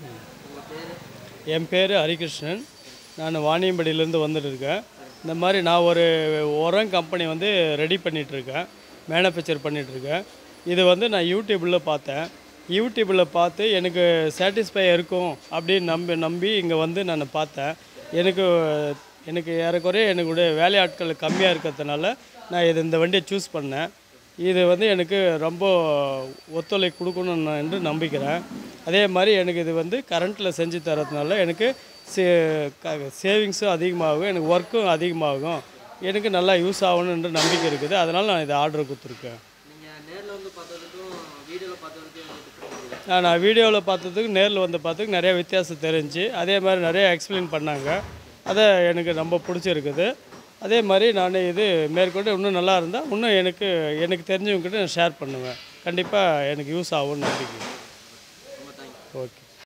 உங்கள் பேர் என் பேர் ஹரிகிருஷ்ணன் நான் வாணியம்படியிலேருந்து வந்துட்டு இருக்கேன் இந்த மாதிரி நான் ஒரு உரம் கம்பெனி வந்து ரெடி பண்ணிகிட்ருக்கேன் மேனுஃபேக்சர் பண்ணிகிட்ருக்கேன் இது வந்து நான் யூடியூப்பில் பார்த்தேன் யூடியூப்பில் பார்த்து எனக்கு சாட்டிஸ்ஃபை இருக்கும் அப்படின்னு நம்பி நம்பி இங்கே வந்து நான் பார்த்தேன் எனக்கு எனக்கு ஏறக்குறைய எனக்கு வேலையாட்கள் கம்மியாக இருக்கிறதுனால நான் இது இந்த வண்டியை சூஸ் பண்ணேன் இது வந்து எனக்கு ரொம்ப ஒத்துழைப்பு கொடுக்கணும் நான் என்று நம்பிக்கிறேன் அதே மாதிரி எனக்கு இது வந்து கரண்ட்டில் செஞ்சு தரதுனால எனக்கு சே சேவிங்ஸும் அதிகமாகும் எனக்கு ஒர்க்கும் அதிகமாகும் எனக்கு நல்லா யூஸ் ஆகணும் என்று நம்பிக்கை இருக்குது அதனால் நான் இதை ஆர்டர் கொடுத்துருக்கேன் நீங்கள் நேரில் வந்து பார்த்ததுக்கும் வீடியோவில் பார்த்ததுக்கும் எனக்கு difference இருக்கு. நான் நான் வீடியோவில் பார்த்ததுக்கு நேரில் வந்து பார்த்ததுக்கு நிறைய வித்தியாசம் தெரிஞ்சு அதே மாதிரி நிறைய எக்ஸ்பிளைன் பண்ணாங்க அதை எனக்கு ரொம்ப பிடிச்சிருக்குது அதே மாதிரி நான் இது மேற்கொண்டு இன்னும் நல்லா இருந்தால் இன்னும் எனக்கு எனக்கு தெரிஞ்சவங்ககிட்ட நான் ஷேர் பண்ணுவேன் கண்டிப்பாக எனக்கு யூஸ் ஆகும்னு நம்பிக்கை ரொம்ப தேங்க்ஸ் ஓகே